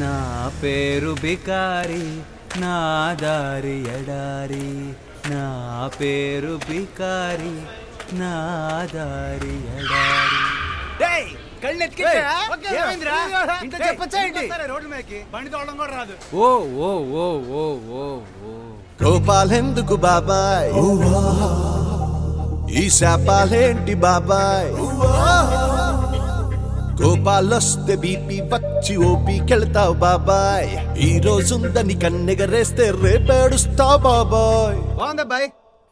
నా పేరు బికారి నా దారి ఎడారి నా పేరు బికారి నా దారి ఎడారి డేయ్ కళ్ళు ఎత్తికెట్టా ఓకే, ఏమైందిరా ఓకే. ఇంట్లో డేయ్, చెప్పొచ్చా ఏంటి వస్తారా రోడ్ల మీదకి బండి తోడడం కూడా రాదు ఓ ఓ ఓ ఓ ఓ ఓ కోపాలెందుకు బాబాయ్ ఈ శాపాలేంటి బాబాయ్ కోపాలొస్తే బీపీ వచ్చి ఓపికెళ్తావు బాబాయ్ ఈ రోజుందని కన్నెగరేస్తే రేపేడుస్తావు బాబాయ్ బాగుంది అబ్బాయి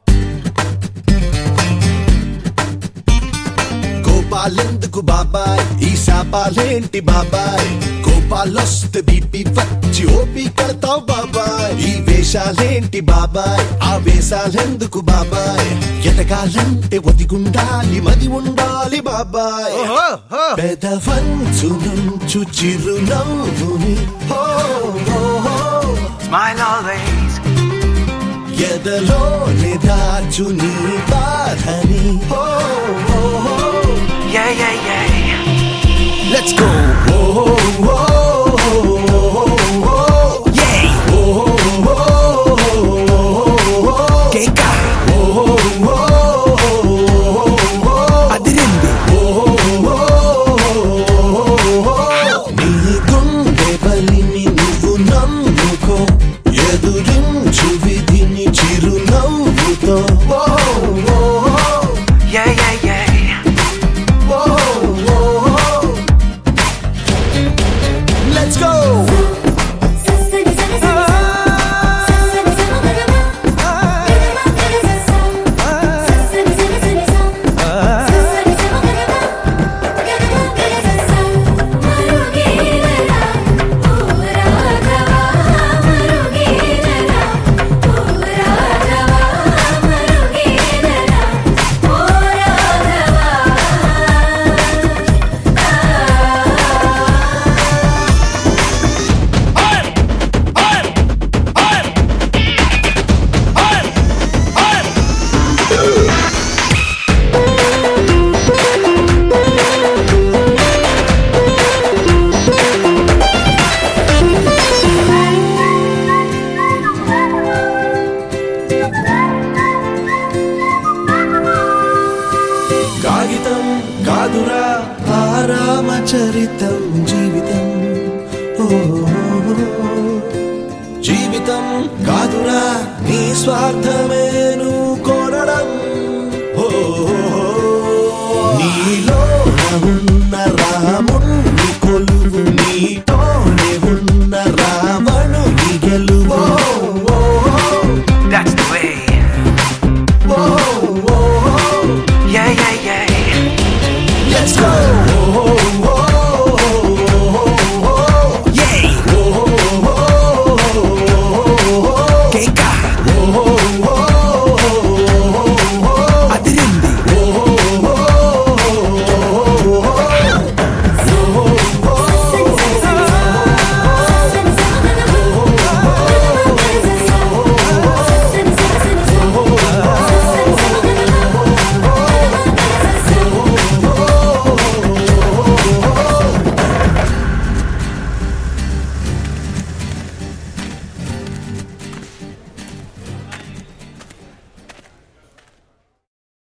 కోపాలెందుకు బాబాయ్ ఈ శాపాలేంటి బాబాయ్ కోపాలొస్తే బీపీ వచ్చి ఓపి కడతావు బాబాయ్ ఈ వేషాలేంటి బాబాయ్ ఆ వేషాలెందుకు బాబాయ్ ఎటకాలంటే ఒదిగుండాలి మది ఉండాలి బాబాయ్ పెదవంచు నుంచు చిరునవ్వుని హో, హో, హో. ఎదలోని దాచు నీ బాధని హో, హో, హో. Let's go. Whoa, whoa, whoa, whoa, yeah. Whoa, whoa, whoa, Keka. Whoa, whoa, అదిరింది నీ గుండె బలిని నువ్వు నమ్ముకో ఎదురించు విధిని చిరునవ్వుతో Whoa, whoa, whoa, whoa. Let's go! ససని సని సని ససని సమగరమ గరమ గరస ససని సని సని ససని సమగరమ గరమ గరస మరుగేలరా ఓ రాఘవా మరుగేలరా ఓ రాఘవా మరుగేలరా ఓ రాఘవా కాగితం కాదురా ఆరామచరితం జీవితం ఓ జీవితం కాదురా నీ స్వార్థమేను కోరడం ఓ నీలో ఉన్న